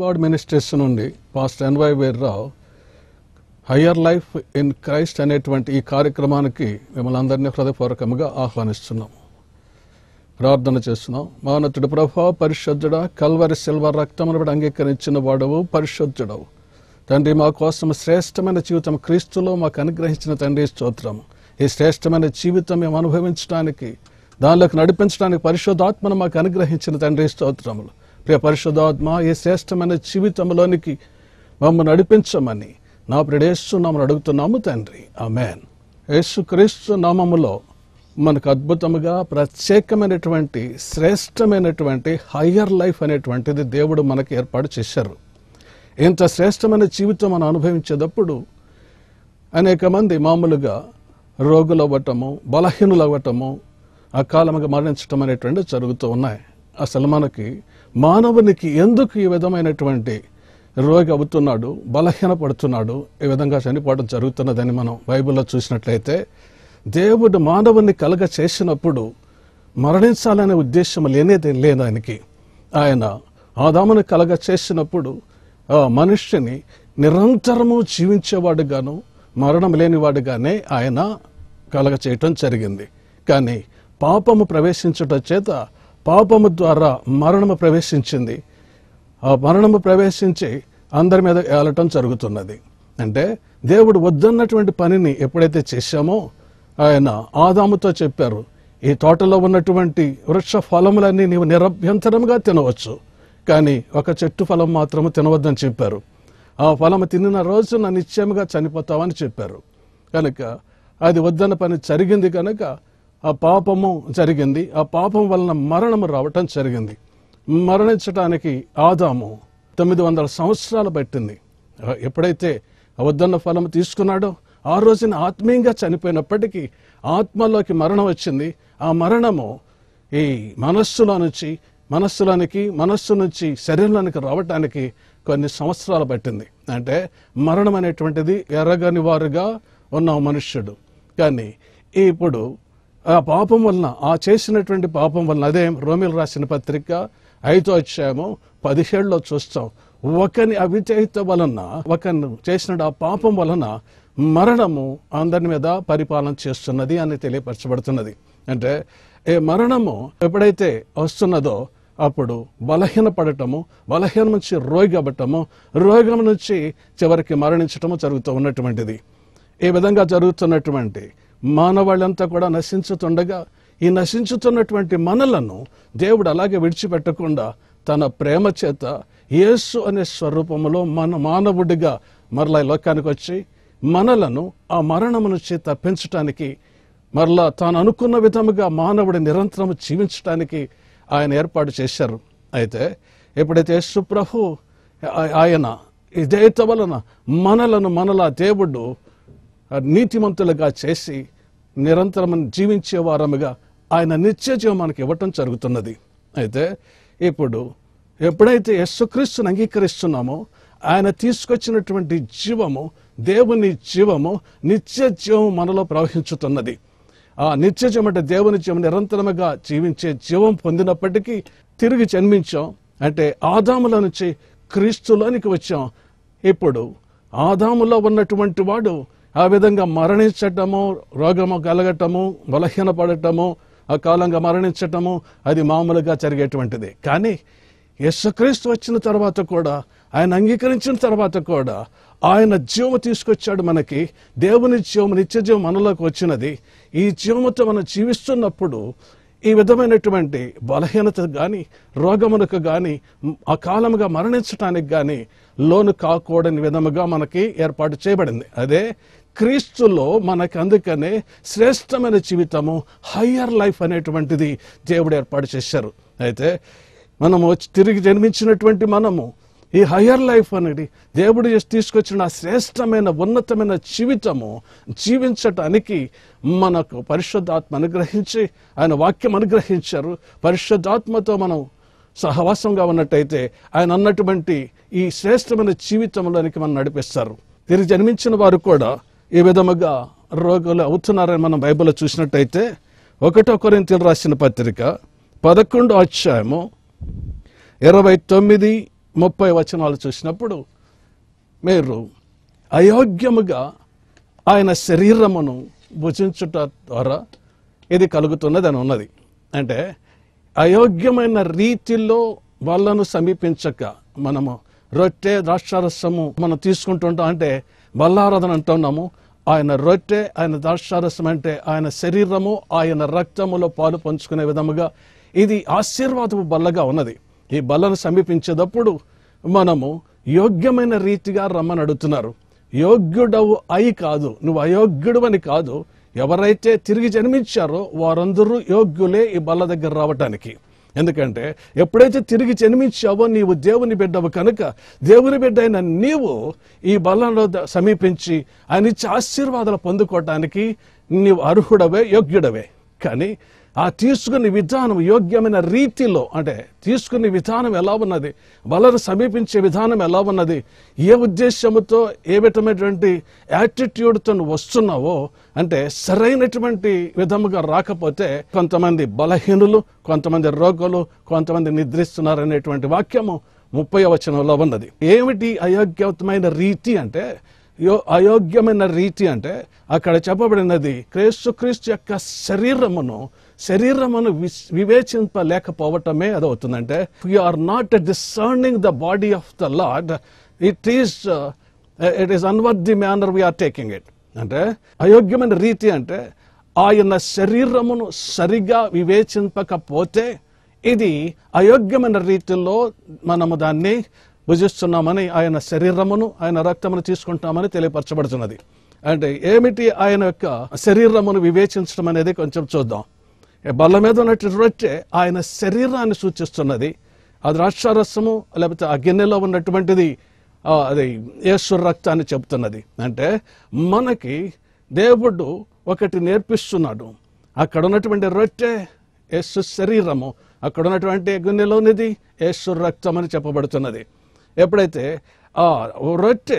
God ministries నుండి pastor N Y Veerrao higher life in Christ అనేటువంటి ఈ కార్యక్రమానికి మిమ్మల్ని అందరినీ హృదయపూర్వకంగా ఆహ్వానిస్తున్నాము ప్రార్థన చేస్తున్నాం మానతుడు ప్రభా పరిశుద్ధుడ కల్వరి సిల్వర్ రక్తమును బట్టి అంగీకరించిన వాడవు పరిశుద్ధుడవు తండ్రి మా కోసం శ్రేష్టమైన జీవితం క్రీస్తులో మాకు అనుగ్రహించిన తండ్రి స్తోత్రం ఈ శ్రేష్టమైన జీవితం మేము అనుభవించడానికి దానిలోకి నడిపించడానికి పరిశుద్ధాత్మను మాకు అనుగ్రహించిన తండ్రి స్తోత్రములు ప్రియ పరిశుద్ధాత్మ ఈ శ్రేష్టమైన జీవితంలోనికి మమ్మల్ని నడిపించమని నా ప్రిడేస్తూ నామని అడుగుతున్నాము తండ్రి ఆమెన్ యేసు క్రీస్తు నామములో మనకు అద్భుతముగా ప్రత్యేకమైనటువంటి శ్రేష్టమైనటువంటి హయ్యర్ లైఫ్ అనేటువంటిది దేవుడు మనకి ఏర్పాటు చేశారు ఇంత శ్రేష్టమైన జీవితం మనం అనుభవించేటప్పుడు అనేక మంది మామూలుగా రోగులు అవ్వటము బలహీనులు అవ్వటము అకాలముగా మరణించటం అనేటువంటివి జరుగుతూ ఉన్నాయి అసలు మనకి మానవునికి ఎందుకు ఈ విధమైనటువంటి రోగి అవుతున్నాడు బలహీన పడుతున్నాడు ఈ విధంగా చనిపోవడం జరుగుతున్నదని మనం బైబిల్లో చూసినట్లయితే దేవుడు మానవుని కలగ చేసినప్పుడు మరణించాలనే ఉద్దేశం లేనేది లేదానికి ఆయన ఆదాముని కలగ చేసినప్పుడు ఆ మనుష్యుని నిరంతరము జీవించేవాడుగాను మరణం లేనివాడుగానే ఆయన కలగ చేయటం జరిగింది కానీ పాపము ప్రవేశించటం చేత పాపము ద్వారా మరణము ప్రవేశించింది ఆ మరణము ప్రవేశించి అందరి మీద ఏలటం జరుగుతున్నది అంటే దేవుడు వద్దన్నటువంటి పనిని ఎప్పుడైతే చేశామో ఆయన ఆదాముతో చెప్పారు ఈ తోటలో ఉన్నటువంటి వృక్ష ఫలములన్నీ నీవు నిరభ్యంతరముగా తినవచ్చు కానీ ఒక చెట్టు ఫలం మాత్రము తినవద్దని చెప్పారు ఆ ఫలము తినిన రోజున నిశ్చయముగా చనిపోతావని చెప్పారు కనుక అది వద్దన్న పని జరిగింది కనుక ఆ పాపము జరిగింది ఆ పాపం వలన మరణము రావటం జరిగింది మరణించటానికి ఆదాము తొమ్మిది వందల సంవత్సరాలు పట్టింది ఆ, ఎప్పుడైతే ఆ వద్దన్న ఫలం తీసుకున్నాడో ఆ రోజున ఆత్మీయంగా చనిపోయినప్పటికీ ఆత్మలోకి మరణం వచ్చింది ఆ మరణము ఈ మనస్సులో నుంచి మనస్సులోనికి మనస్సు నుంచి శరీరంలోనికి రావటానికి కొన్ని సంవత్సరాలు పట్టింది అంటే మరణం అనేటువంటిది ఎరగని వారుగా ఉన్న మనుష్యుడు కానీ ఇప్పుడు ఆ పాపం వలన ఆ చేసినటువంటి పాపం వలన అదే రోమిల్ రాసిన పత్రిక ఐదో అధ్యాయము పదిహేడులో చూస్తాం ఒకని అవిచేత వలన ఒకను చేసిన ఆ పాపం వలన మరణము అందరి మీద పరిపాలన చేస్తున్నది అని తెలియపరచబడుతున్నది అంటే ఈ మరణము ఎప్పుడైతే వస్తున్నదో అప్పుడు బలహీన పడటము బలహీనం నుంచి రోగి అవ్వటము రోగం నుంచి చివరికి మరణించటము జరుగుతూ ఉన్నటువంటిది ఈ విధంగా జరుగుతున్నటువంటి మానవాళ్ళంతా కూడా నశించుతుండగా ఈ నశించుతున్నటువంటి మనలను దేవుడు అలాగే విడిచిపెట్టకుండా తన ప్రేమ చేత యేసు అనే స్వరూపములో మన మానవుడిగా మరలా ఈ లోకానికి వచ్చి మనలను ఆ మరణము నుంచి తప్పించటానికి మరలా తాను అనుకున్న విధముగా మానవుడి నిరంతరం జీవించటానికి ఆయన ఏర్పాటు చేశారు అయితే ఎప్పుడైతే యేసు ప్రభు ఆ- ఆయన ఇదేత వలన మనలను మనలా దేవుడు ఆ నీతిమంతులుగా చేసి నిరంతరం జీవించే వారముగా ఆయన నిత్య జీవం మనకి ఇవ్వటం జరుగుతున్నది అయితే ఇప్పుడు ఎప్పుడైతే యస్సుక్రీస్తుని అంగీకరిస్తున్నామో ఆయన తీసుకొచ్చినటువంటి జీవము దేవుని జీవము నిత్య జీవం మనలో ప్రవహించుతున్నది ఆ నిత్య జీవం అంటే దేవుని జీవం నిరంతరముగా జీవించే జీవం పొందినప్పటికీ తిరిగి జన్మించాం అంటే ఆదాముల నుంచి క్రీస్తులోనికి వచ్చాం ఇప్పుడు ఆదాములో ఉన్నటువంటి వాడు ఆ విధంగా మరణించటము రోగము కలగటము బలహీనపడటము అకాలంగా మరణించటము అది మామూలుగా జరిగేటువంటిది కానీ యేసుక్రీస్తు వచ్చిన తర్వాత కూడా ఆయన అంగీకరించిన తర్వాత కూడా ఆయన జీవము తీసుకొచ్చాడు మనకి దేవుని జీవం నిత్య జీవం మనలోకి వచ్చినది ఈ జీవముతో మనం జీవిస్తున్నప్పుడు ఈ విధమైనటువంటి బలహీనత కానీ రోగమునకు కానీ అకాలముగా మరణించటానికి కానీ లోను కాకూడని విధముగా మనకి ఏర్పాటు చేయబడింది అదే క్రీస్తులో మనకి అందుకనే శ్రేష్టమైన జీవితము హయ్యర్ లైఫ్ అనేటువంటిది దేవుడు ఏర్పాటు చేశారు అయితే మనము వచ్చి తిరిగి జన్మించినటువంటి మనము ఈ హయ్యర్ లైఫ్ అనేది దేవుడు చేసి తీసుకొచ్చిన ఆ శ్రేష్టమైన ఉన్నతమైన జీవితము జీవించటానికి మనకు పరిశుద్ధాత్మ అనుగ్రహించి ఆయన వాక్యం అనుగ్రహించారు పరిశుద్ధాత్మతో మనం సహవాసంగా ఉన్నట్టయితే ఆయన అన్నటువంటి ఈ శ్రేష్టమైన జీవితంలోనికి మనం నడిపిస్తారు తిరిగి జన్మించిన వారు కూడా ఈ విధముగా రోగులు అవుతున్నారని మనం బైబిల్లో చూసినట్టయితే ఒకటో కొరింతలు రాసిన పత్రిక పదకొండో అధ్యాయము ఇరవై తొమ్మిది ముప్పై వచనాలు చూసినప్పుడు మీరు అయోగ్యముగా ఆయన శరీరమును భుజించుట ద్వారా ఇది కలుగుతున్నది అని ఉన్నది అంటే అయోగ్యమైన రీతిలో వాళ్ళను సమీపించక మనము రొట్టె ద్రాక్షారసము మనం తీసుకుంటుంటాం అంటే బల్లారాధన అంటున్నాము ఆయన రొట్టె ఆయన ద్రాక్షారసం అంటే ఆయన శరీరము ఆయన రక్తములో పాలు పంచుకునే విధముగా ఇది ఆశీర్వాదపు బల్లగా ఉన్నది ఈ బల్లను సమీపించేటప్పుడు మనము యోగ్యమైన రీతిగా రమ్మని అడుగుతున్నారు యోగ్యుడవు అయి కాదు నువ్వు అయోగ్యుడు అని కాదు ఎవరైతే తిరిగి జన్మించారో వారందరూ యోగ్యులే ఈ బల్ల దగ్గర రావటానికి ఎందుకంటే ఎప్పుడైతే తిరిగి జన్మించావో నీవు దేవుని బిడ్డవు కనుక దేవుని బిడ్డ అయిన నీవు ఈ బల్లలో ద- సమీపించి ఆయన ఇచ్చే ఆశీర్వాదాలు పొందుకోవటానికి నీవు అర్హుడవే యోగ్యుడవే కానీ ఆ తీసుకునే విధానం యోగ్యమైన రీతిలో అంటే తీసుకునే విధానం ఎలా ఉన్నది బలను సమీపించే విధానం ఎలా ఉన్నది ఏ ఉద్దేశముతో ఏ విధమైనటువంటి యాటిట్యూడ్తో నువ్వు వస్తున్నావో అంటే సరైనటువంటి విధముగా రాకపోతే కొంతమంది బలహీనులు కొంతమంది రోగులు కొంతమంది నిద్రిస్తున్నారు అనేటువంటి వాక్యము ముప్పై వచనంలో ఉన్నది ఏమిటి అయోగ్యమైన రీతి అంటే యో అయోగ్యమైన రీతి అంటే అక్కడ చెప్పబడినది క్రీస్తు యొక్క శరీరమును శరీరమును విస్- వివేచింపలేకపోవటమే అదవుతుందంటే you are not discerning the body of the lord it is it is unworthy manner we are taking it అంటే అయోగ్యమైన రీతి అంటే ఆయన శరీరమును సరిగా వివేచింపకపోతే ఇది అయోగ్యమైన రీతిలో మనము దాన్ని భుజిస్తున్నామని ఆయన శరీరమును ఆయన రక్తమును తీసుకుంటామని తెలియపరచబడుతున్నది అంటే ఏమిటి ఆయన యొక్క శరీరమును వివేచించడం అనేది కొంచెం చూద్దాం ఈ బల్ల మీద ఉన్నట్టు రొట్టె ఆయన శరీరాన్ని సూచిస్తున్నది ఆ ద్రాక్షారసము లేకపోతే ఆ గిన్నెలో ఉన్నటువంటిది ఆ, అది యేసు రక్తాన్ని చెబుతున్నది అంటే మనకి దేవుడు ఒకటి నేర్పిస్తున్నాడు అక్కడ ఉన్నటువంటి రొట్టె యేసు శరీరము అక్కడ ఉన్నటువంటి గిన్నెలోనిది యేసు రక్తం అని చెప్పబడుతున్నది ఎప్పుడైతే ఆ రొట్టె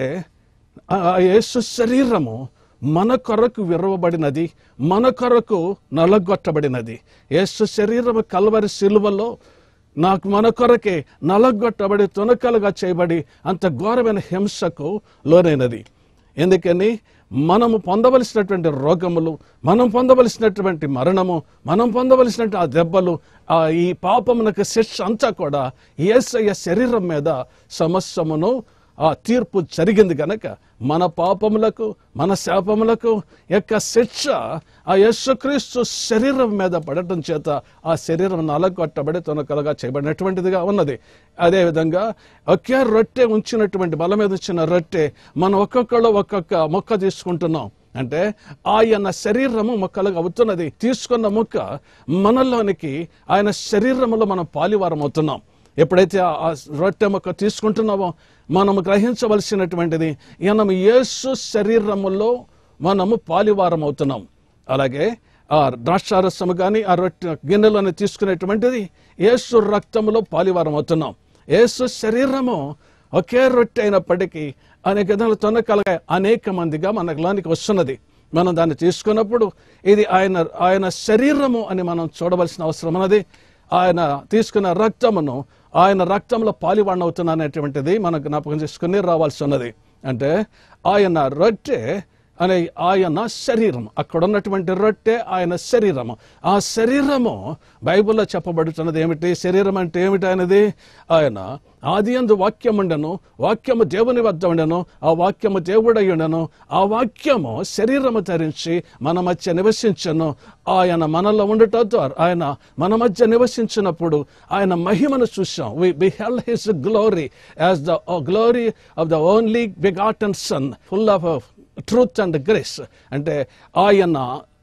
ఆ యేసు శరీరము మన కొరకు విరవబడినది మన కొరకు నలగొట్టబడినది యేసు శరీరము కల్వరి సిలువలో నాకు మన కొరకే నలగొట్టబడి తునకలుగా చేయబడి అంత ఘోరమైన హింసకు లోనైనది ఎందుకని మనము పొందవలసినటువంటి రోగములు మనం పొందవలసినటువంటి మరణము మనం పొందవలసినటువంటి ఆ దెబ్బలు ఆ ఈ పాపమునకు శిక్ష అంతా కూడా ఏసయ్య శరీరం మీద సమస్యమును ఆ తీర్పు జరిగింది కనుక మన పాపములకు మన శాపములకు యొక్క శిక్ష ఆ యేసుక్రీస్తు శరీరం మీద పడటం చేత ఆ శరీరం నలగొట్టబడి తొనకలుగా చేయబడినటువంటిదిగా ఉన్నది అదేవిధంగా ఒకే రొట్టె ఉంచినటువంటి బల మీద ఉంచిన రొట్టె మనం ఒక్కొక్కళ్ళు ఒక్కొక్క మొక్క తీసుకుంటున్నాం అంటే ఆయన శరీరము మొక్కలుగా అవుతున్నది తీసుకున్న మొక్క మనలోనికి ఆయన శరీరములో మనం పాలివారం అవుతున్నాం ఎప్పుడైతే ఆ- ఆ రొట్టె మొక్క తీసుకుంటున్నామో మనము గ్రహించవలసినటువంటిది మనం యేసు శరీరములో మనము పాలివారం అవుతున్నాం అలాగే ఆ ద్రాక్షారసము కానీ ఆ రొట్టె గిన్నెలోనే తీసుకునేటువంటిది యేసు రక్తములో పాలివారం అవుతున్నాం యేసు శరీరము ఒకే రొట్టె అయినప్పటికీ అనేక విధాలు తొనకలుగా అనేక మందిగా మనలోనికి వస్తున్నది మనం దాన్ని తీసుకున్నప్పుడు ఇది ఆయన ఆయన శరీరము అని మనం చూడవలసిన అవసరం ఉన్నది ఆయన తీసుకున్న రక్తమును ఆయన రక్తంలో పాలివాణవుతున్నా అనేటువంటిది మనం జ్ఞాపకం చేసుకుని రావాల్సి ఉన్నది అంటే ఆయన రొట్టె అనే ఆయన శరీరం అక్కడ ఉన్నటువంటి రొట్టె ఆయన శరీరము ఆ శరీరము బైబిల్లో చెప్పబడుతున్నది ఏమిటి శరీరం అంటే ఏమిటి అనేది ఆయన ఆది అందు వాక్యం ఉండను వాక్యము దేవుని వద్ద ఉండను ఆ వాక్యము దేవుడై ఉండను ఆ వాక్యము శరీరము ధరించి మన మధ్య నివసించను ఆయన మనలో ఉండటం ద్వారా ఆయన మన మధ్య నివసించినప్పుడు ఆయన మహిమను చూసాం we beheld his glory as the glory of the only begotten son full of truth and grace అంటే ఆయన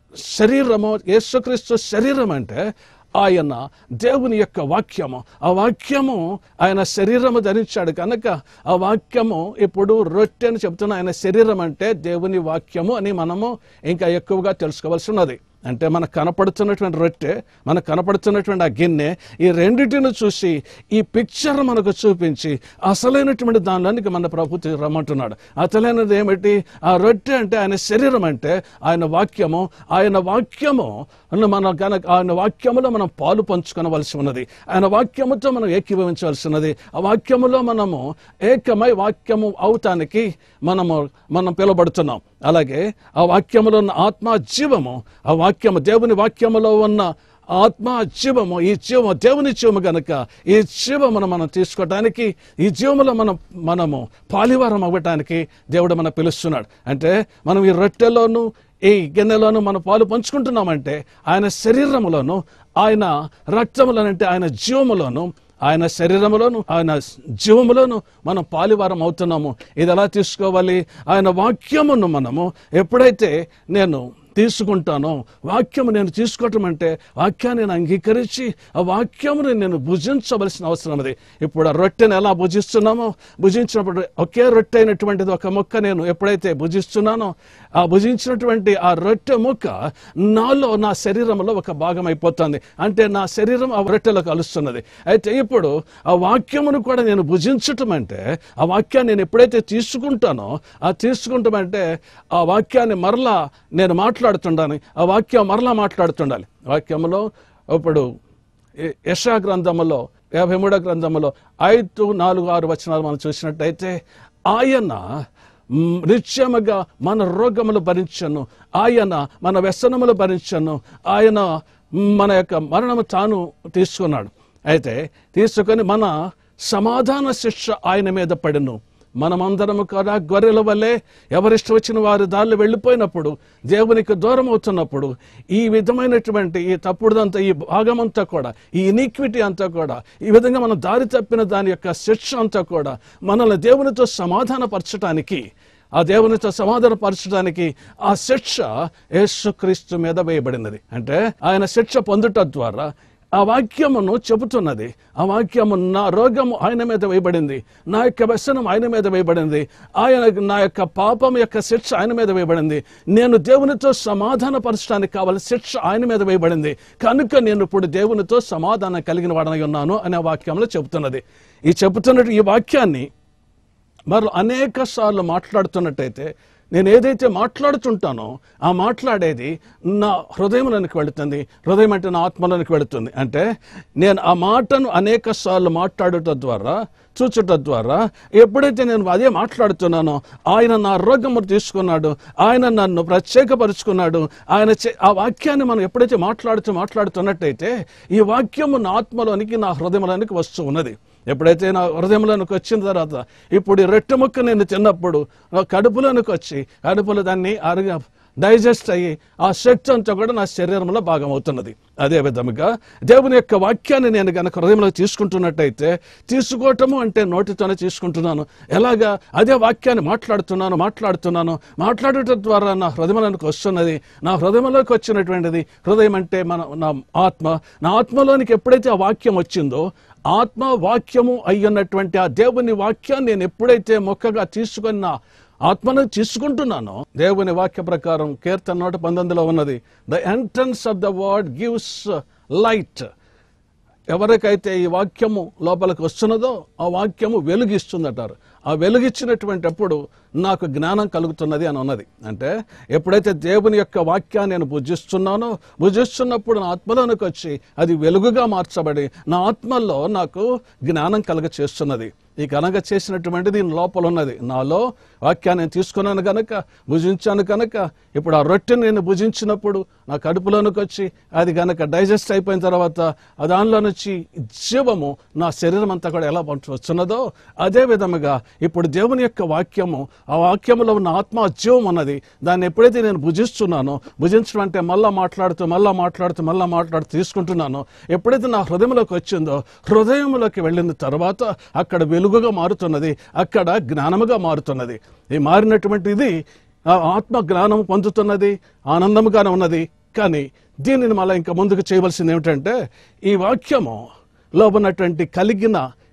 శరీరము యేసుక్రీస్తు శరీరం అంటే ఆయన దేవుని యొక్క వాక్యము ఆ వాక్యము ఆయన శరీరము ధరించాడు కనుక ఆ వాక్యము ఇప్పుడు రొట్టె అని చెప్తున్న ఆయన శరీరం అంటే దేవుని వాక్యము అని మనము ఇంకా ఎక్కువగా తెలుసుకోవాల్సి ఉన్నది అంటే మనకు కనపడుతున్నటువంటి రొట్టె మనకు కనపడుతున్నటువంటి ఆ గిన్నె ఈ రెండిటిని చూసి ఈ పిక్చర్ మనకు చూపించి అసలైనటువంటి దానిలోనికి మన ప్రభుత్వం రమ్మంటున్నాడు అసలైనది ఏమిటి ఆ రొట్టె అంటే ఆయన శరీరం అంటే ఆయన వాక్యము ఆయన వాక్యము అన్న మన గనక ఆయన వాక్యములో మనం పాలు పంచుకొనవలసి ఉన్నది ఆయన వాక్యముతో మనం ఏకీభవించవలసి ఉన్నది ఆ వాక్యములో మనము ఏకమై వాక్యము అవటానికి మనము మనం పిలువబడుతున్నాం అలాగే ఆ వాక్యములో ఉన్న ఆత్మ జీవము ఆ వాక్యము దేవుని వాక్యములో ఉన్న ఆత్మ జీవము ఈ జీవము దేవుని జీవము గనుక ఈ జీవమును మనం తీసుకోవటానికి ఈ జీవములో మనం మనము పాలివారం అవ్వటానికి దేవుడు మన పిలుస్తున్నాడు అంటే మనం ఈ రొట్టెలోను ఈ గిన్నెలోను మనం పాలు పంచుకుంటున్నామంటే ఆయన శరీరములోను ఆయన రక్తములోనంటే ఆయన జీవములోను ఆయన శరీరములోను ఆయన జీవములోను మనం పాలివారం అవుతున్నాము ఇది ఎలా తీసుకోవాలి ఆయన వాక్యమును మనము ఎప్పుడైతే నేను తీసుకుంటానో వాక్యము నేను తీసుకోవటం అంటే వాక్యాన్ని నేను అంగీకరించి ఆ వాక్యముని నేను భుజించవలసిన అవసరం అది ఇప్పుడు ఆ రొట్టెను ఎలా భుజిస్తున్నామో భుజించినప్పుడు ఒకే రొట్టె అయినటువంటిది ఒక ముక్క నేను ఎప్పుడైతే భుజిస్తున్నానో ఆ భుజించినటువంటి ఆ రొట్టె ముక్క నాలో నా శరీరంలో ఒక భాగం అయిపోతుంది అంటే నా శరీరం ఆ రొట్టెలో కలుస్తున్నది అయితే ఇప్పుడు ఆ వాక్యమును కూడా నేను భుజించటం అంటే ఆ వాక్యాన్ని నేను ఎప్పుడైతే తీసుకుంటానో ఆ తీసుకుంటాం అంటే ఆ వాక్యాన్ని మరలా నేను మాట్లాడుతుండాలి ఆ వాక్యం మరలా మాట్లాడుతుండాలి వాక్యములో ఇప్పుడు యె- యెషయా గ్రంథములో యాభై మూడో గ్రంథములో ఐదు నాలుగు ఆరు వచనాలు మనం చూసినట్టయితే ఆయన మ్, నిత్యముగా మన రోగములు భరించను ఆయన మన వ్యసనములు భరించను ఆయన మన యొక్క మరణము తాను తీసుకున్నాడు అయితే తీసుకొని మన సమాధాన శిక్ష ఆయన మీద పడెను మనమందరము కూడా గొర్రెల వల్లే ఎవరిష్టం వచ్చిన వారి దారిలో వెళ్ళిపోయినప్పుడు దేవునికి దూరం అవుతున్నప్పుడు ఈ విధమైనటువంటి ఈ తప్పుడుదంతా ఈ భాగమంతా కూడా ఈ ఇనిక్విటీ అంతా కూడా ఈ విధంగా మనం దారి తప్పిన దాని యొక్క శిక్ష అంతా కూడా మనల్ని దేవునితో సమాధానపరచడానికి ఆ దేవునితో సమాధానపరచడానికి ఆ శిక్ష యేసుక్రీస్తు మీద వేయబడినది అంటే ఆయన శిక్ష పొందుట ద్వారా ఆ వాక్యమును చెబుతున్నది ఆ వాక్యము నా రోగము ఆయన మీద వేయబడింది నా యొక్క వ్యసనం ఆయన మీద వేయబడింది ఆయన నా యొక్క పాపం యొక్క శిక్ష ఆయన మీద వేయబడింది నేను దేవునితో సమాధానపరచడానికి కావాల్సిన శిక్ష ఆయన మీద వేయబడింది కనుక నేను ఇప్పుడు దేవునితో సమాధానం కలిగిన వాడనై ఉన్నాను అనే వాక్యంలో చెబుతున్నది ఈ చెబుతున్నట్టు ఈ వాక్యాన్ని మరి అనేక సార్లు మాట్లాడుతున్నట్టయితే నేను ఏదైతే మాట్లాడుతుంటానో ఆ మాట్లాడేది నా హృదయంలోనికి వెళుతుంది హృదయం అంటే నా ఆత్మలోనికి వెళుతుంది అంటే నేను ఆ మాటను అనేక సార్లు మాట్లాడుట ద్వారా చూచుట ద్వారా ఎప్పుడైతే నేను అదే మాట్లాడుతున్నానో ఆయన నా రోగము తీసుకున్నాడు ఆయన నన్ను ప్రత్యేకపరుచుకున్నాడు ఆయన చే- ఆ వాక్యాన్ని మనం ఎప్పుడైతే మాట్లాడుతూ మాట్లాడుతున్నట్టయితే ఈ వాక్యము నా ఆత్మలోనికి నా హృదయంలోనికి వస్తూ ఉన్నది ఎప్పుడైతే నా హృదయంలోనికి వచ్చిన తర్వాత ఇప్పుడు ఈ రొట్టె ముక్క నేను తిన్నప్పుడు నా కడుపులోనికి వచ్చి కడుపులో దాన్ని అరుగా డైజెస్ట్ అయ్యి ఆ శక్తి అంతా కూడా నా శరీరంలో భాగం అవుతున్నది అదే విధముగా దేవుని యొక్క వాక్యాన్ని నేను గనక హృదయంలో తీసుకుంటున్నట్టయితే తీసుకోవటము అంటే నోటితోనే తీసుకుంటున్నాను ఎలాగా అదే వాక్యాన్ని మాట్లాడుతున్నాను మాట్లాడుతున్నాను మాట్లాడటం ద్వారా నా హృదయంలోనికి వస్తున్నది నా హృదయంలోకి వచ్చినటువంటిది హృదయం అంటే మన నా ఆత్మ నా ఆత్మలోనికి ఎప్పుడైతే ఆ వాక్యం వచ్చిందో ఆత్మ వాక్యము అయ్యున్నటువంటి ఆ దేవుని వాక్యాన్ని నేను ఎప్పుడైతే మొక్కగా తీసుకున్న ఆత్మను తీసుకుంటున్నాను దేవుని వాక్య ప్రకారం కీర్తన నూట పంతొమ్మిదిలో ఉన్నది the entrance of the word gives light ఎవరికైతే ఈ వాక్యము లోపలికి వస్తున్నదో ఆ వాక్యము వెలుగిస్తుందటారు ఆ వెలుగిచ్చినటువంటి అప్పుడు నాకు జ్ఞానం కలుగుతున్నది అని ఉన్నది అంటే ఎప్పుడైతే దేవుని యొక్క వాక్యాన్ని నేను భుజిస్తున్నానో భుజిస్తున్నప్పుడు నా ఆత్మలోనికి వచ్చి అది వెలుగుగా మార్చబడి నా ఆత్మలో నాకు జ్ఞానం కలుగ చేస్తున్నది ఈ కనుక చేసినటువంటిది లోపల ఉన్నది నాలో వాక్యాన్ని నేను తీసుకున్నాను కనుక భుజించాను కనుక ఇప్పుడు ఆ రొట్టెని నేను భుజించినప్పుడు నా కడుపులోనికి వచ్చి అది కనుక డైజెస్ట్ అయిపోయిన తర్వాత ఆ దానిలో నుంచి జీవము నా శరీరం అంతా కూడా ఎలా పంచ వస్తున్నదో అదే విధముగా ఇప్పుడు దేవుని యొక్క వాక్యము ఆ వాక్యములో ఉన్న ఆత్మ జీవం అన్నది దాన్ని ఎప్పుడైతే నేను భుజిస్తున్నానో భుజించడం అంటే మళ్ళా మాట్లాడుతూ మళ్ళా మాట్లాడుతూ మళ్ళా మాట్లాడుతూ తీసుకుంటున్నానో ఎప్పుడైతే నా హృదయంలోకి వచ్చిందో హృదయంలోకి వెళ్ళిన తర్వాత అక్కడ వెలుగుగా మారుతున్నది అక్కడ జ్ఞానముగా మారుతున్నది ఈ మారినటువంటి ఇది ఆ ఆత్మ జ్ఞానం పొందుతున్నది ఆనందముగానే ఉన్నది కానీ దీనిని మళ్ళీ ఇంకా ముందుకు చేయవలసింది ఏమిటంటే ఈ వాక్యము లో ఉన్నటువంటి కలిగిన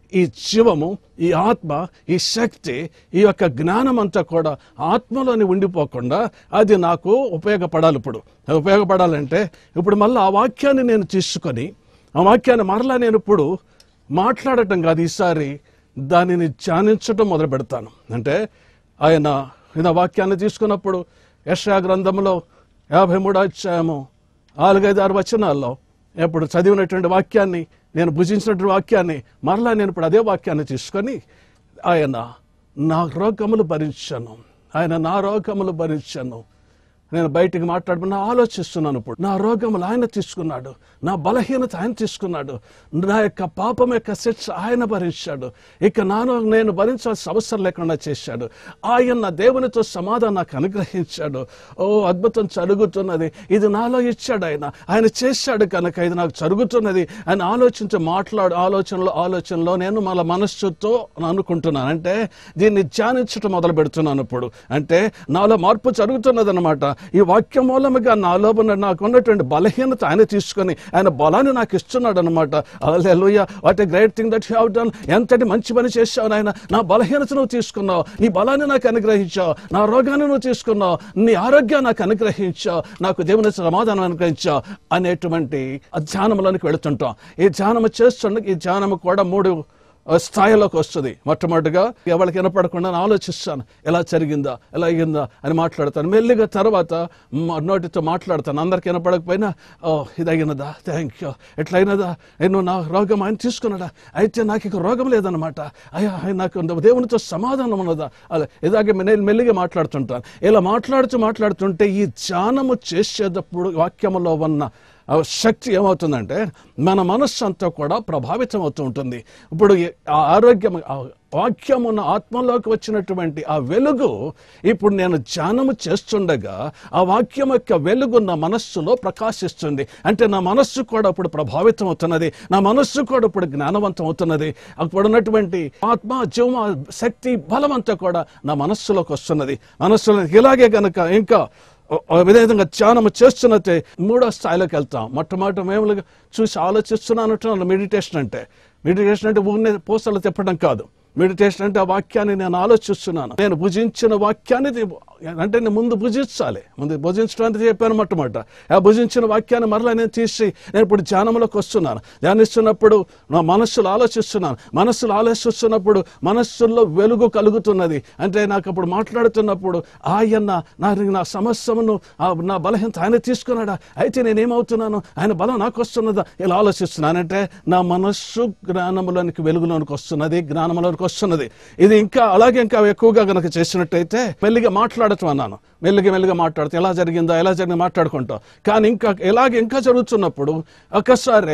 ఈ జీవము ఈ ఆత్మ ఈ శక్తి ఈ యొక్క జ్ఞానం అంతా కూడా ఆత్మలోని ఉండిపోకుండా అది నాకు ఉపయోగపడాలి ఇప్పుడు అది ఉపయోగపడాలంటే ఇప్పుడు మళ్ళీ ఆ వాక్యాన్ని నేను తీసుకొని ఆ వాక్యాన్ని మరలా నేను ఇప్పుడు మాట్లాడటం కాదు ఈసారి దానిని ధ్యానించటం మొదలు పెడతాను అంటే ఆయన ఈయన వాక్యాన్ని తీసుకున్నప్పుడు యశా గ్రంథంలో యాభై మూడో అధ్యాయము నాలుగైదు ఆరు వచనాల్లో ఇప్పుడు చదివినటువంటి వాక్యాన్ని నేను భుజించినటువంటి వాక్యాన్ని మరలా నేను ఇప్పుడు అదే వాక్యాన్ని తీసుకొని ఆయన నా రోగములు భరించాను ఆయన నా రోగములు భరించాను నేను బయటికి మాట్లాడుకున్నా ఆలోచిస్తున్నాను ఇప్పుడు నా రోగములు ఆయన తీసుకున్నాడు నా బలహీనత ఆయన తీసుకున్నాడు నా యొక్క పాపం యొక్క శిక్ష ఆయన భరించాడు ఇక నాను నేను భరించాల్సిన అవసరం లేకుండా చేశాడు ఆయన నా దేవునితో సమాధానం నాకు అనుగ్రహించాడు ఓ అద్భుతం జరుగుతున్నది ఇది నాలో ఇచ్చాడు ఆయన ఆయన చేశాడు కనుక ఇది నాకు జరుగుతున్నది ఆయన ఆలోచించి మాట్లాడు ఆలోచనలో ఆలోచనలో నేను మన మనస్సుతో అనుకుంటున్నాను అంటే దీన్ని ధ్యానించడం మొదలు పెడుతున్నాను ఇప్పుడు అంటే నాలో మార్పు జరుగుతున్నది అనమాట ఈ వాక్యం మూలముగా నాలో ఉన్న నాకు ఉన్నటువంటి బలహీనత ఆయన తీసుకొని ఆయన బలాన్ని నాకు ఇస్తున్నాడు అనమాట alleluia what a great thing that have done ఎంతటి మంచి పని చేశావు ఆయన నా బలహీనత నువ్వు తీసుకున్నావు నీ బలాన్ని నాకు అనుగ్రహించావు నా రోగాన్ని నువ్వు తీసుకున్నావు నీ ఆరోగ్యాన్ని నాకు అనుగ్రహించావు నాకు దేవుని సమాధానం అనుగ్రహించావు అనేటువంటి ఆ ధ్యానంలోనికి వెళుతుంటాం ఈ ధ్యానం చేస్తుండగా ఈ ధ్యానం కూడా మూడు ఆ స్థాయిలోకి వస్తుంది మొట్టమొదటిగా ఎవరికి వినపడకుండా నేను ఆలోచిస్తాను ఎలా జరిగిందా ఎలా అయ్యిందా అని మాట్లాడతాను మెల్లిగా తర్వాత మ- నోటితో మాట్లాడతాను అందరికి వినపడకపోయినా ఓ ఇది అయినదా థ్యాంక్ యూ ఎట్లయినదా నేను నా రోగం ఆయన తీసుకున్నాడా అయితే నాకు ఇక రోగం లేదనమాట అయ్యా ఆయన నాకు దేవునితో సమాధానం ఉన్నదా అలా ఇలాగే నేను మెల్లిగా మాట్లాడుతుంటాను ఇలా మాట్లాడుతూ మాట్లాడుతుంటే ఈ ధ్యానము చేసేటప్పుడు వాక్యములో ఉన్న ఆ శక్తి ఏమవుతుందంటే మన మనస్సు అంతా కూడా ప్రభావితం అవుతూ ఉంటుంది ఇప్పుడు ఈ- ఆ ఆరోగ్యం ఆ వాక్యం ఉన్న ఆత్మలోకి వచ్చినటువంటి ఆ వెలుగు ఇప్పుడు నేను ధ్యానము చేస్తుండగా ఆ వాక్యం యొక్క వెలుగు నా మనస్సులో ప్రకాశిస్తుంది అంటే నా మనస్సు కూడా ఇప్పుడు ప్రభావితం అవుతున్నది నా మనస్సు కూడా ఇప్పుడు జ్ఞానవంతం అవుతున్నది అప్పుడు ఉన్నటువంటి ఆత్మ జీవ శక్తి బలం అంతా కూడా నా మనస్సులోకి వస్తున్నది మనస్సులో ఇలాగే గనక ఇంకా ఆ విధంగా ధ్యానం చేస్తున్నట్టే మూడో స్థాయిలోకి వెళ్తాం మొట్టమొదటి మేము చూసి ఆలోచిస్తున్నాను మెడిటేషన్ అంటే మెడిటేషన్ అంటే ఊరినే పూసలు తిప్పడం కాదు మెడిటేషన్ అంటే ఆ వాక్యాన్ని నేను ఆలోచిస్తున్నాను నేను భుజించిన వాక్యాన్ని తి- అంటే నేను ముందు భుజించాలి ముందు భుజించడం అంటే చెప్పాను మొట్టమొదట ఆ భుజించిన వాక్యాన్ని మరలా నేను తీసి నేను ఇప్పుడు ధ్యానంలోకి వస్తున్నాను ధ్యానిస్తున్నప్పుడు నా మనస్సులో ఆలోచిస్తున్నాను మనస్సులో ఆలోచిస్తున్నప్పుడు మనస్సులో వెలుగు కలుగుతున్నది అంటే నాకు అప్పుడు మాట్లాడుతున్నప్పుడు ఆయన నా నా సమస్యను ఆ నా బలహీనత ఆయన తీసుకున్నాడా అయితే నేనేమవుతున్నాను ఆయన బలం నాకు వస్తున్నదా ఇలా ఆలోచిస్తున్నానంటే నా మనస్సు జ్ఞానములోనికి వెలుగులోనికి వస్తున్నది జ్ఞానములోనికి వస్తున్నది ఇది ఇంకా అలాగే ఇంకా ఎక్కువగా గనక చేసినట్టయితే మెల్లిగా మాట్లాడటం అన్నాను మెల్లిగా మెల్లిగా మాట్లాడుతూ ఎలా జరిగిందా ఎలా జరిగిందో మాట్లాడుకుంటాం కానీ ఇంకా ఎలాగ ఇంకా జరుగుతున్నప్పుడు ఒక్కసారి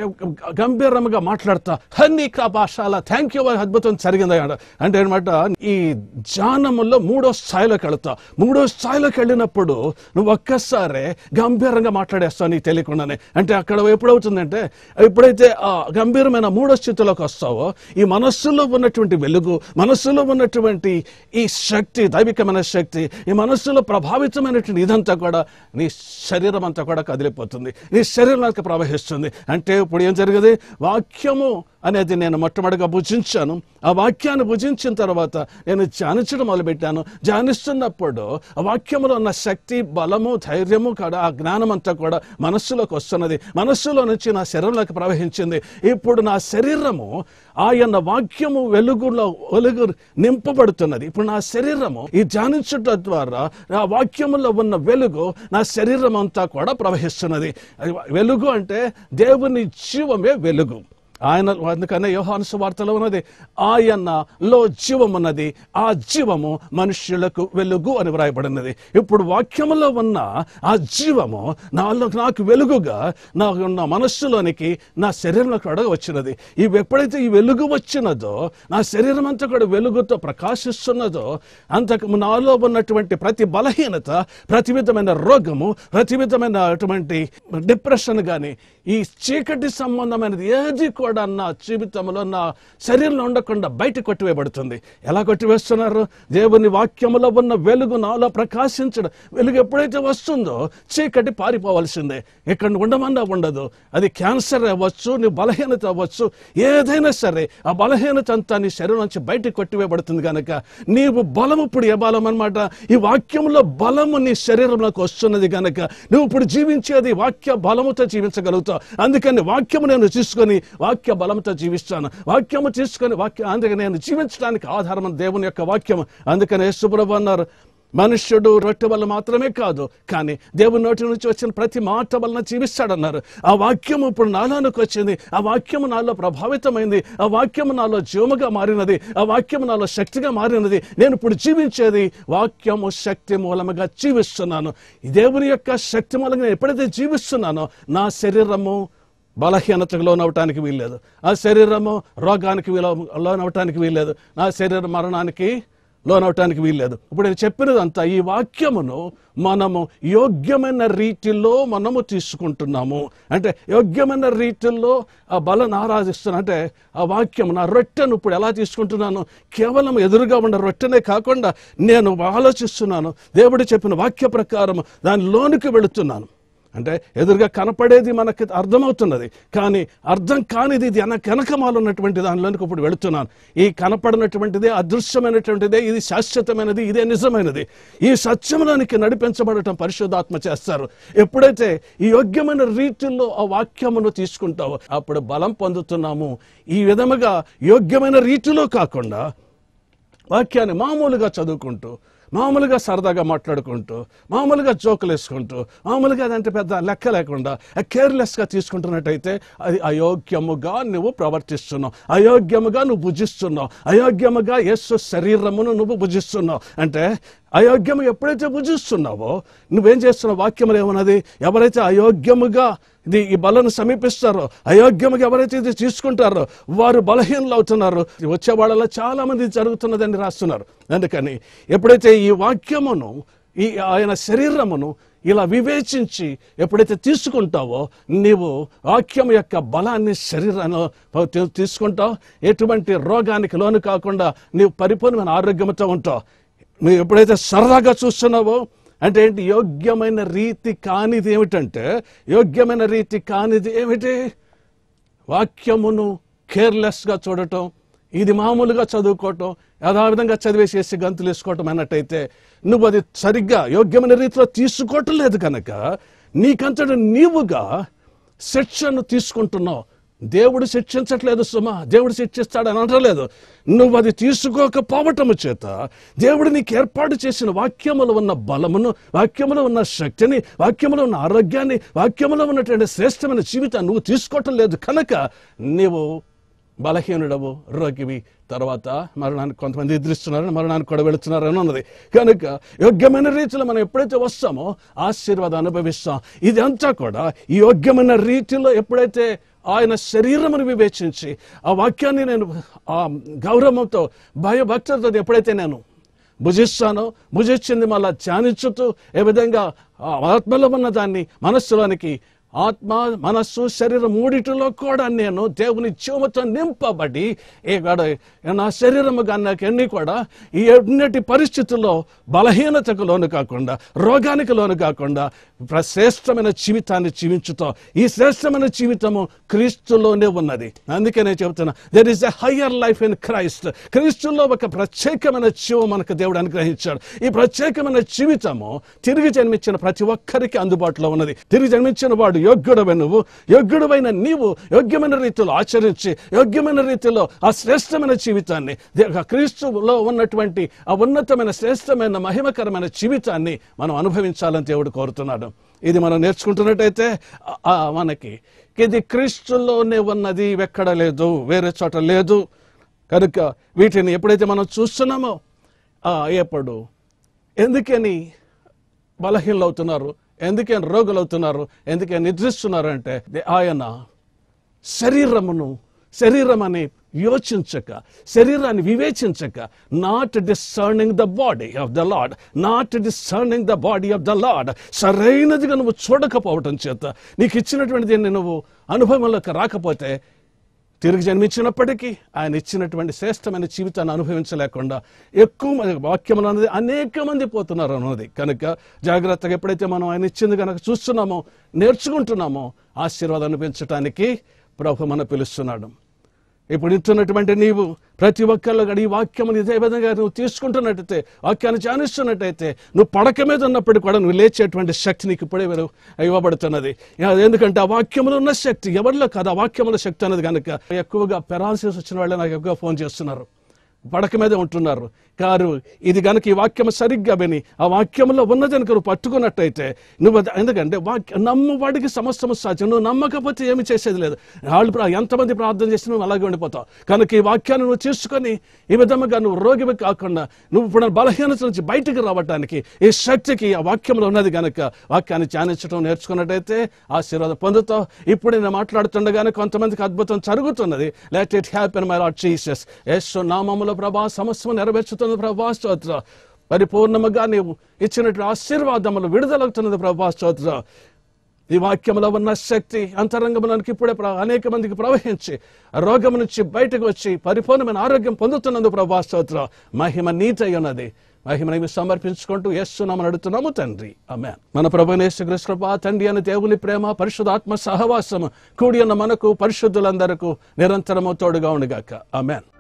గంభీరంగా మాట్లాడతా హన్నీ కా భాషాల థ్యాంక్ యూ అద్భుతం జరిగిందా అన్నాడు. అంటే అనమాట ఈ ధ్యానములో మూడో స్థాయిలోకి వెళతా మూడో స్థాయిలోకి వెళ్ళినప్పుడు నువ్వు ఒక్కసారి గంభీరంగా మాట్లాడేస్తావు నీకు తెలియకుండానే అంటే అక్కడ ఎప్పుడవుతుందంటే ఎప్పుడైతే ఆ గంభీరమైన మూడో స్థితిలోకి వస్తావో ఈ మనస్సులో ఉన్నటువంటి వెలుగు మనస్సులో ఉన్నటువంటి ఈ శక్తి దైవికమైన శక్తి ఈ మనస్సులో ప్రభావితమైనటువంటి ఇదంతా కూడా నీ శరీరం అంతా కూడా కదిలిపోతుంది నీ శరీరంలోకి ప్రవహిస్తుంది అంటే ఇప్పుడు ఏం జరిగేది వాక్యము అనేది నేను మొట్టమొదటిగా భుజించాను ఆ వాక్యాన్ని భుజించిన తర్వాత నేను ధ్యానించడం మొదలుపెట్టాను ధ్యానిస్తున్నప్పుడు ఆ వాక్యములో ఉన్న శక్తి బలము ధైర్యము కూడా ఆ జ్ఞానం అంతా కూడా మనస్సులోకి వస్తున్నది మనస్సులో నుంచి నా శరీరంలోకి ప్రవహించింది ఇప్పుడు నా శరీరము ఆయన వాక్యము వెలుగులో వెలుగు నింపబడుతున్నది ఇప్పుడు నా శరీరము ఈ ధ్యానించుట ద్వారా ఆ వాక్యములో ఉన్న వెలుగు నా శరీరం అంతా కూడా ప్రవహిస్తున్నది అది వెలుగు అంటే దేవుని జీవమే వెలుగు ఆయన అందుకనే యోహాను సువార్తలో ఉన్నది ఆయనలో జీవం ఉన్నది ఆ జీవము మనుష్యులకు వెలుగు అని వ్రాయబడినది ఇప్పుడు వాక్యములో ఉన్న ఆ జీవము నాలో నాకు వెలుగుగా నా నా మనస్సులోనికి నా శరీరంలోకి కూడా వచ్చినది ఇవి ఎప్పుడైతే ఈ వెలుగు వచ్చినదో నా శరీరం అంతా కూడా వెలుగుతో ప్రకాశిస్తున్నదో అంతకు నాలో ఉన్నటువంటి ప్రతి బలహీనత ప్రతి విధమైన రోగము ప్రతి విధమైన అటువంటి డిప్రెషన్ కానీ ఈ చీకటి సంబంధమైనది ఏది కూడా కూడా నా జీవితంలో నా శరీరంలో ఉండకుండా బయట కొట్టివేయబడుతుంది ఎలా కొట్టివేస్తున్నారు దేవుని వాక్యములో ఉన్న వెలుగు నాలో ప్రకాశించడం వెలుగు ఎప్పుడైతే వస్తుందో చీకటి పారిపోవాల్సిందే ఇక్కడ ఉండమన్నా ఉండదు అది క్యాన్సర్ అవ్వచ్చు నీ బలహీనత అవ్వచ్చు ఏదైనా సరే ఆ బలహీనత అంతా నీ శరీరం నుంచి బయటికి కొట్టివేయబడుతుంది కనుక నీవు బలము ఇప్పుడు ఏ బలం అనమాట ఈ వాక్యంలో బలము నీ శరీరంలోకి వస్తున్నది కనుక నువ్వు ఇప్పుడు జీవించేది వాక్య బలముతో జీవించగలుగుతావు అందుకని వాక్యము నేను తీసుకొని వాక్య బలముతో జీవిస్తాను వాక్యము తీసుకొని వాక్య అందుకని నేను జీవించడానికి ఆధారం దేవుని యొక్క వాక్యము అందుకని యేసుప్రభు అన్నారు మనుష్యుడు రొట్టె వల్ల మాత్రమే కాదు కానీ దేవుని నోటి నుంచి వచ్చిన ప్రతి మాట వలన జీవిస్తాడన్నారు ఆ వాక్యము ఇప్పుడు నాలోనికి వచ్చింది ఆ వాక్యము నాలో ప్రభావితమైంది ఆ వాక్యము నాలో జీవముగా మారినది ఆ వాక్యము నాలో శక్తిగా మారినది నేను ఇప్పుడు జీవించేది వాక్యము శక్తి మూలముగా జీవిస్తున్నాను ఈ దేవుని యొక్క శక్తి మూలంగా నేను ఎప్పుడైతే జీవిస్తున్నానో నా శరీరము బలహీనతకు లోనవటానికి వీల్లేదు ఆ శరీరము రోగానికి వీల- లోనవటానికి వీల్లేదు నా శరీర మరణానికి లోనవటానికి వీల్లేదు ఇప్పుడు నేను చెప్పినదంతా ఈ వాక్యమును మనము యోగ్యమైన రీతిలో మనము తీసుకుంటున్నాము అంటే యోగ్యమైన రీతిలో ఆ బలను ఆరాధిస్తున్నాను అంటే ఆ వాక్యం నా రొట్టెను ఇప్పుడు ఎలా తీసుకుంటున్నాను కేవలం ఎదురుగా ఉన్న రొట్టెనే కాకుండా నేను ఆలోచిస్తున్నాను దేవుడు చెప్పిన వాక్య ప్రకారం దాని లోనికి వెళుతున్నాను అంటే ఎదురుగా కనపడేది మనకి అర్థమవుతున్నది కానీ అర్థం కానిది ఇది వెనక వెనకమాల ఉన్నటువంటి దానిలోనికి ఇప్పుడు వెళుతున్నాను ఈ కనపడినటువంటిదే అదృశ్యమైనటువంటిదే ఇది శాశ్వతమైనది ఇదే నిజమైనది ఈ సత్యంలోనికి నడిపించబడటం పరిశుద్ధాత్మ చేస్తారు ఎప్పుడైతే ఈ యోగ్యమైన రీతిలో ఆ వాక్యమును తీసుకుంటావో అప్పుడు బలం పొందుతున్నాము ఈ విధముగా యోగ్యమైన రీతిలో కాకుండా వాక్యాన్ని మామూలుగా చదువుకుంటూ మామూలుగా సరదాగా మాట్లాడుకుంటూ మామూలుగా జోకులు వేసుకుంటూ మామూలుగా అదంటే పెద్ద లెక్క లేకుండా కేర్లెస్గా తీసుకుంటున్నట్టయితే అది అయోగ్యముగా నువ్వు ప్రవర్తిస్తున్నావు అయోగ్యముగా నువ్వు భుజిస్తున్నావు అయోగ్యముగా యేసు శరీరమును నువ్వు భుజిస్తున్నావు అంటే అయోగ్యము ఎప్పుడైతే భుజిస్తున్నావో నువ్వేం చేస్తున్నావు వాక్యములు ఏమన్నది ఎవరైతే అయోగ్యముగా ఇది ఈ బలను సమీపిస్తారో అయోగ్యముగా ఎవరైతే ఇది తీసుకుంటారో వారు బలహీనలు అవుతున్నారు వచ్చే వాళ్ళలో చాలా మంది జరుగుతున్నదని రాస్తున్నారు అందుకని ఎప్పుడైతే ఈ వాక్యమును ఈ ఆయన శరీరమును ఇలా వివేచించి ఎప్పుడైతే తీసుకుంటావో నీవు వాక్యం యొక్క బలాన్ని శరీరంలో తీ- తీసుకుంటావు ఎటువంటి రోగానికి లోను కాకుండా నీవు పరిపూర్ణమైన ఆరోగ్యంతో ఉంటావు నువ్వు ఎప్పుడైతే సరదాగా చూస్తున్నావో అంటే ఏంటి యోగ్యమైన రీతి కానిది ఏమిటంటే యోగ్యమైన రీతి కానిది ఏమిటి వాక్యమును కేర్లెస్గా చూడటం ఇది మామూలుగా చదువుకోవటం యథావిధంగా చదివేసేసి గంతులు వేసుకోవటం అన్నట్టయితే నువ్వు అది సరిగ్గా యోగ్యమైన రీతిలో తీసుకోవటం లేదు కనుక నీకంతటి నీవుగా శిక్షను తీసుకుంటున్నావు దేవుడు శిక్షించట్లేదు సుమా దేవుడు శిక్షిస్తాడని అనట్లేదు నువ్వు అది తీసుకోకపోవటము చేత దేవుడు నీకు ఏర్పాటు చేసిన వాక్యములో ఉన్న బలమును వాక్యములో ఉన్న శక్తిని వాక్యములో ఉన్న ఆరోగ్యాన్ని వాక్యములో ఉన్నటువంటి శ్రేష్టమైన జీవితాన్ని నువ్వు తీసుకోవటం లేదు కనుక నీవు బలహీనుడవు రోగివి తర్వాత మరణానికి కొంతమంది ఎదురిస్తున్నారు మరణానికి కూడా వెళుతున్నారు అని ఉన్నది కనుక యోగ్యమైన రీతిలో మనం ఎప్పుడైతే వస్తామో ఆశీర్వాదం అనుభవిస్తాం ఇది అంతా కూడా ఈ యోగ్యమైన రీతిలో ఎప్పుడైతే ఆయన శరీరమును వివేచించి ఆ వాక్యాన్ని నేను ఆ గౌరవంతో భయభక్తులతో ఎప్పుడైతే నేను భుజిస్తానో భుజించింది మళ్ళా ధ్యానించుతూ ఏ విధంగా ఆ ఆత్మలో ఉన్న దాన్ని మనస్సులోనికి ఆత్మ మనస్సు శరీరం మూడిటిలో కూడా నేను దేవుని జీవముతో నింపబడి ఈ గడ- నా శరీరము నాకు ఎన్ని కూడా ఈ ఎన్నటి పరిస్థితుల్లో బలహీనతకు లోను కాకుండా రోగానికి లోను కాకుండా ప్ర- శ్రేష్టమైన జీవితాన్ని జీవించుతాం ఈ శ్రేష్టమైన జీవితము క్రీస్తులోనే ఉన్నది అందుకే నేను చెబుతున్నా there is a higher life in Christ క్రీస్తులో ఒక ప్రత్యేకమైన జీవం మనకు దేవుడు అనుగ్రహించాడు ఈ ప్రత్యేకమైన జీవితము తిరిగి జన్మించిన ప్రతి ఒక్కరికి అందుబాటులో ఉన్నది తిరిగి జన్మించిన వాడు యోగ్యుడవై నువ్వు యోగ్యుడవైన నీవు యోగ్యమైన రీతిలో ఆచరించి యోగ్యమైన రీతిలో ఆ శ్రేష్టమైన జీవితాన్ని దే- ఆ క్రీస్తులో ఉన్నటువంటి ఆ ఉన్నతమైన శ్రేష్టమైన మహిమకరమైన జీవితాన్ని మనం అనుభవించాలని దేవుడు కోరుతున్నాడు ఇది మనం నేర్చుకుంటున్నట్టయితే ఆ- ఆ మనకి ఇది క్రీస్తులోనే ఉన్నది ఎక్కడ లేదు వేరే చోట లేదు కనుక వీటిని ఎప్పుడైతే మనం చూస్తున్నామో ఆ, ఎప్పుడు ఎందుకని బలహీనలు అవుతున్నారు ఎందుకని రోగులు అవుతున్నారు ఎందుకని నిద్రిస్తున్నారు అంటే దే- ఆయన శరీరమును శరీరం అని యోచించక శరీరాన్ని వివేచించక not discerning the body of the Lord not discerning the body of the Lord సరైనదిగా నువ్వు చూడకపోవటం చేత నీకు ఇచ్చినటువంటి దీన్ని నువ్వు అనుభవంలోకి రాకపోతే తిరిగి జన్మించినప్పటికీ ఆయన ఇచ్చినటువంటి శ్రేష్టమైన జీవితాన్ని అనుభవించలేకుండా ఎక్కువ మంది వాక్యములు అన్నది అనేక మంది పోతున్నారు అన్నది కనుక జాగ్రత్తగా ఎప్పుడైతే మనం ఆయన ఇచ్చింది కనుక చూస్తున్నామో నేర్చుకుంటున్నామో ఆశీర్వాదాన్ని పెంచడానికి ప్రభు మన పిలుస్తున్నాడు ఇప్పుడు ఇంటున్నటువంటి నీవు ప్రతి ఒక్కళ్ళు కూడా ఈ వాక్యముని ఇదే విధంగా నువ్వు తీసుకుంటున్నట్టయితే వాక్యాన్ని ధ్యానిస్తున్నట్టయితే నువ్వు పడక మీద ఉన్నప్పటికీ కూడా నువ్వు లేచేటువంటి శక్తి నీకు ఇప్పుడే వెలు- ఇవ్వబడుతున్నది ఇక ఎందుకంటే ఆ వాక్యములో ఉన్న శక్తి ఎవరిలో కాదు ఆ వాక్యముల శక్తి అనేది కనుక ఎక్కువగా పెరాలసిస్ వచ్చిన వాళ్ళే నాకు ఎక్కువగా ఫోన్ చేస్తున్నారు పడక మీద ఉంటున్నారు కారు ఇది గనక ఈ వాక్యం సరిగ్గా విని ఆ వాక్యంలో ఉన్నది కనుక నువ్వు పట్టుకున్నట్టయితే నువ్వు అది- ఎందుకంటే వాక్య నమ్ము వాడికి సమస్తము సాధ్యం నువ్వు నమ్మకపోతే ఏమి చేసేది లేదు వాళ్ళు ప్రా- ఎంతమంది ప్రార్థన చేసి నువ్వు అలాగే ఉండిపోతావు కనుక ఈ వాక్యాన్ని నువ్వు తీసుకొని ఈ విధముగా నువ్వు రోగివి కాకుండా నువ్వు ఇప్పుడు బలహీనత నుంచి బయటికి రావడానికి ఈ శక్తికి ఆ వాక్యంలో ఉన్నది కనుక వాక్యాన్ని ధ్యానించడం నేర్చుకున్నట్టయితే ఆశీర్వాదం పొందుతావు ఇప్పుడు నేను మాట్లాడుతుండగానే కొంతమందికి అద్భుతం జరుగుతున్నది let it happen my Lord Jesus Yesu నామములో ప్రభా సమస్యము నెరవేర్చుతున్నది ప్రభా స్తోత్ర పరిపూర్ణముగా నీవు ఇచ్చినటువంటి ఆశీర్వాదములు విడుదలవుతున్నది ప్రభా స్తోత్ర ఈ వాక్యంలో ఉన్న శక్తి అంతరంగంలోనికి ఇప్పుడే ప్ర- అనేక మందికి ప్రవహించి రోగం నుంచి బయటకు వచ్చి పరిపూర్ణమైన ఆరోగ్యం పొందుతున్నందు ప్రభా స్తోత్ర మహిమ నీతి అయి ఉన్నది మహిమ నీవు సమర్పించుకుంటూ యేస్తున్నామని అడుగుతున్నాము తండ్రి అమ్మాన్ మన ప్రభు కృష్ణ తండ్రి అని దేవుని ప్రేమ పరిశుద్ధాత్మ సహవాసము కూడి ఉన్న మనకు పరిశుద్ధులందరకు నిరంతరము తోడుగా ఉండుగాక అమ్మాన్